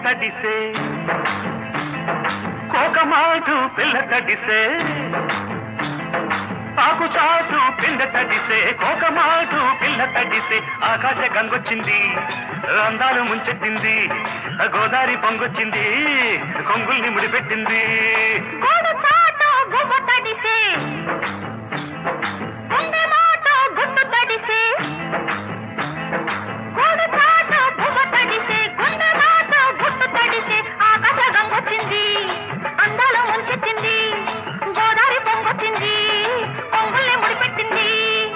తడిసే కోకమాటు పిల్ల తడిసే ఆకు చాటు పిండ తడిసే కోకమాటు పిల్ల తడిసే ఆకాశ గంగొచ్చింది అందాలు ముంచెత్తింది గోదావరి పొంగొచ్చింది కొంగుల్ని ముడిపెట్టింది గూడు చాటు గువ్వ తడిసే గుండె మాట గుట్టు తడిసే గూడు చాటు గువ్వ తడిసే గుండె మాట గుట్టు తడిసే ఆకాశ గంగొచ్చింది అందాలు ముంచెత్తింది గోదావరి పొంగొచ్చింది పొంగుల్ని ముడిపెట్టింది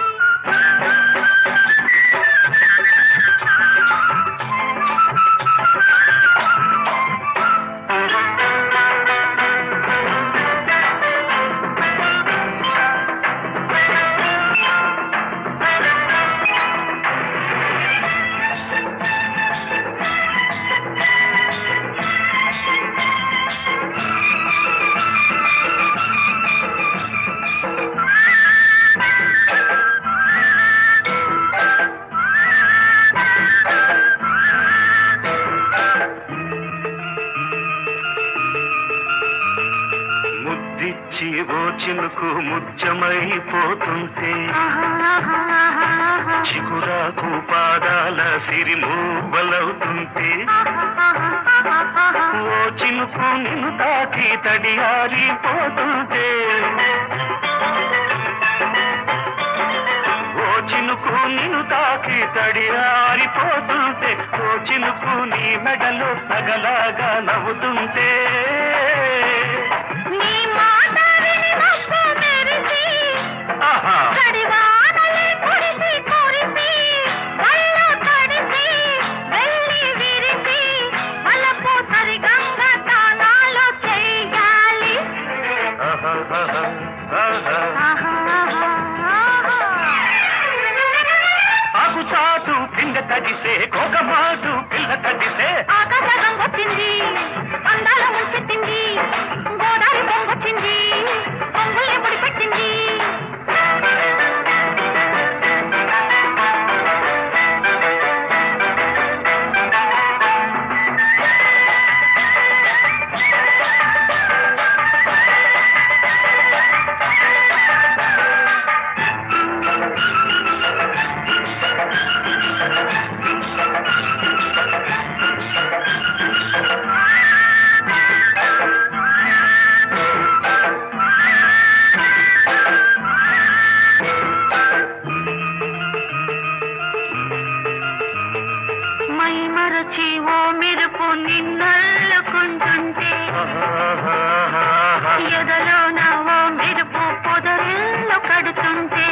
ముద్దిచ్చి ఓ చినుకు ముత్యమైపోతుంటే చిగురాకు పాదాల సిరిమూవలవుతుంటే ఓ చినుకు నిన్ను తాకి తడియారిపోతుంటే ఓ చినుకు నిన్ను తాకి తడియారిపోతుంటే ఓ చినుకు నీ మెడలో సగలాగా నవ్వుతుంటే నీ మాట విని మబ్బు మెరిసి ఆహా కడివానలే కురిసి కురిసి కళ్ళు తడిసి వెళ్ళి విరిసి వలపు సరిగంగ తానాలు చెయ్యాలి ఆహా, ఆహా, ఆహా. ఆకు చాటు పిండ తడిసే కోకమాటు పిల్ల తడిసే ఆకాశ గంగొచ్చింది అందాల ముంచెత్తింది గోదావరి పొంగొచ్చింది పొంగుల్ని ముడిపెట్టింది మై మరచి ఓ మెరుపు నిన్నల్లుకుంటుంటే ఎదలోన ఓ మెరుపు పొదరిల్లు కడుతుంటే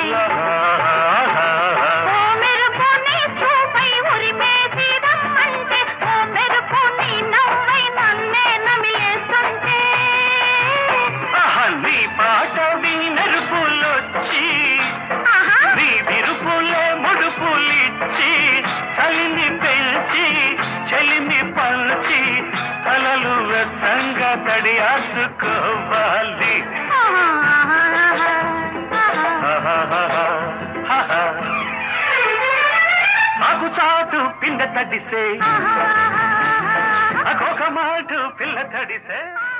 ఓ మెరుపు నీ చూపై ఉరిమేసి రమ్మంటే ఓ మెరుపు నీ నవ్వై నన్నే నమిలేస్తుంటే ఆహా, నీ పాట వినరుపులొచ్చి ఆహా నీ విరుపులే ముడుపులిచ్చి చలిని పెంచి చలిని పంచి కలలు వెచ్చంగా తడియాసుకోవాలి ఆకు చాటు పిండ తడిసే ఆహా అకొక మాటు పిల్ల తడిసే